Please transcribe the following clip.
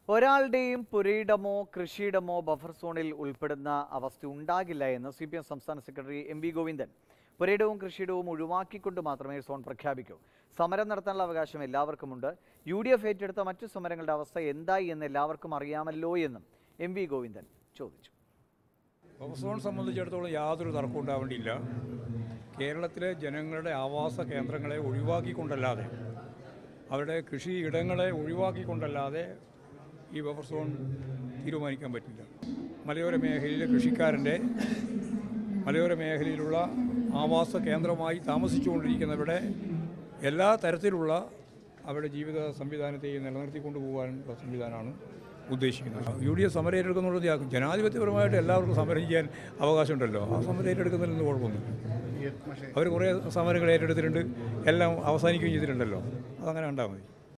ഒരാളുടെയും പുരയിടമോ കൃഷിയിടമോ ബഫർ സോണിൽ ഉൾപ്പെടുന്ന അവസ്ഥ ഉണ്ടാകില്ല എന്ന് സി പി എം സംസ്ഥാന സെക്രട്ടറി എം വി ഗോവിന്ദൻ പുരയിടവും കൃഷിയിടവും ഒഴിവാക്കിക്കൊണ്ട് മാത്രമേ സോൺ പ്രഖ്യാപിക്കൂ സമരം നടത്താനുള്ള അവകാശം എല്ലാവർക്കുമുണ്ട് യു ഡി എഫ് ഏറ്റെടുത്ത മറ്റു സമരങ്ങളുടെ അവസ്ഥ എന്തായി എന്ന് എല്ലാവർക്കും അറിയാമല്ലോ എന്നും എം വി ഗോവിന്ദൻ ചോദിച്ചു ബഫർ സോൺ സംബന്ധിച്ചിടത്തോളം യാതൊരു തർക്കവും ഉണ്ടാവേണ്ടിയില്ല കേരളത്തിലെ ജനങ്ങളുടെ ആവാസ കേന്ദ്രങ്ങളെ ഒഴിവാക്കിക്കൊണ്ടല്ലാതെ അവരുടെ കൃഷി ഇടങ്ങളെ ഒഴിവാക്കിക്കൊണ്ടല്ലാതെ ഈ ബഫർ സോൺ തീരുമാനിക്കാൻ പറ്റില്ല മലയോര മേഖലയിലെ കൃഷിക്കാരൻ്റെ മലയോര മേഖലയിലുള്ള ആവാസ കേന്ദ്രമായി താമസിച്ചുകൊണ്ടിരിക്കുന്നവരുടെ എല്ലാ തരത്തിലുള്ള അവരുടെ ജീവിത സംവിധാനത്തെയും നിലനിർത്തിക്കൊണ്ടു പോകാനുള്ള സംവിധാനമാണ് ഉദ്ദേശിക്കുന്നത് യു ഡി എഫ് സമരം ഏറ്റെടുക്കുന്നുള്ളത് ജനാധിപത്യപരമായിട്ട് എല്ലാവർക്കും സമരം ചെയ്യാൻ അവകാശമുണ്ടല്ലോ ആ സമരം ഏറ്റെടുക്കുന്നതിലൊന്നും കുഴപ്പമൊന്നുമില്ല അവർ കുറേ സമരങ്ങൾ ഏറ്റെടുത്തിട്ടുണ്ട് എല്ലാം അവസാനിക്കുകയും ചെയ്തിട്ടുണ്ടല്ലോ അതങ്ങനെ കണ്ടാൽ മതി